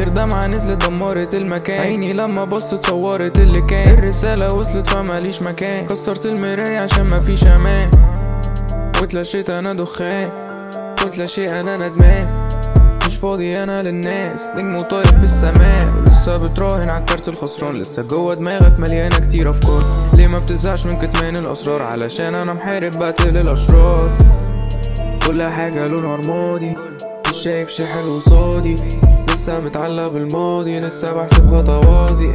اخر دمعة نزلت دمرت المكان عيني لما بصت صورت اللي كان الرسالة وصلت فماليش مكان كسرت المراية عشان مفيش امان واتلاشيت انا دخان واتلاشي انا ندمان مش فاضي انا للناس نجم وطاير في السماء لسه بتراهن على الكارت الخسران لسه جوه دماغك مليانه كتير افكار ليه ما بتزهقش من كتمان الاسرار علشان انا محارب بقتل الاشرار كل حاجه لونها رمادي مش شايف شي حلو قصادي لسه متعلق بالماضي لسه بحسب خطواتي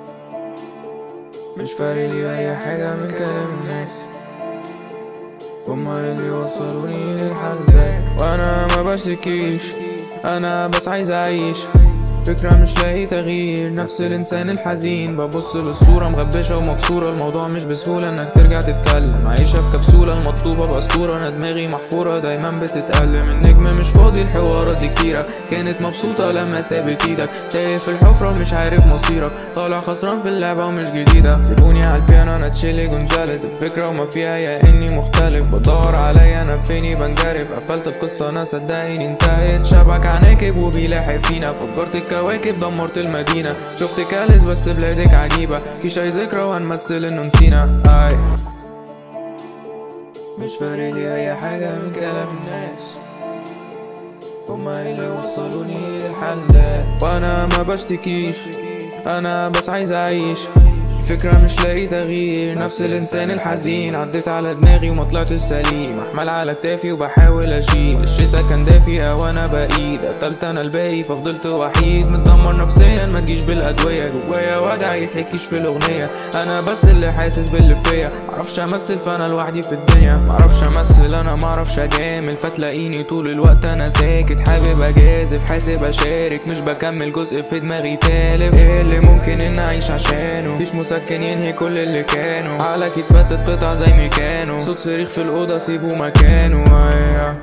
مش فارق لي اي حاجه من كلام الناس هما اللي وصلوني للحل ده وانا ما بشتكيش انا بس عايز اعيش فكرة مش لاقي تغيير نفس الانسان الحزين ببص للصورة مغبشة ومكسورة الموضوع مش بسهولة انك ترجع تتكلم عايشة في كبسولة المطلوبة بأسطورة انا دماغي محفورة دايما بتتألم النجم مش فاضي الحوارات دي كتيرة كانت مبسوطة لما سابت ايدك تايه في الحفرة ومش عارف مصيرك طالع خسران في اللعبة ومش جديدة سيبوني على البيانو انا تشيلج ونجلس الفكرة وما فيها يا اني مختلف بدور عليا انا فيني بنجرف قفلت القصة انا صدقيني انتهت شبك عناكب وبيلاحق فينا فجرت الكواكب دمرت المدينة شفت كالس بس بلادك عجيبة فيش اي ذكرى وهنمثل انه نسينا اي مش فارق لي اي حاجة من كلام الناس هما اللي وصلوني للحل ده وانا ما بشتكيش انا بس عايز اعيش فكرة مش لاقي تغيير نفس الانسان الحزين عديت على دماغي وما طلعتش سليم احمل على كتافي وبحاول اشيل الشتا كان دافي وانا بعيد قتلت انا الباقي ففضلت وحيد متدمر نفسيا ما تجيش بالادوية جوايا وجع يتحكيش في الاغنية انا بس اللي حاسس باللي فيا معرفش امثل فانا لوحدي في الدنيا معرفش امثل انا معرفش اجامل فتلاقيني طول الوقت انا ساكت حابب اجازف حاسب اشارك مش بكمل جزء في دماغي تالف ايه اللي ممكن ان اعيش عشانه مفيش مسكن ينهي كل اللي كانوا عقلك يتفتت قطع زي ميكانو صوت صريخ في الاوضه سيبه مكانه أيه.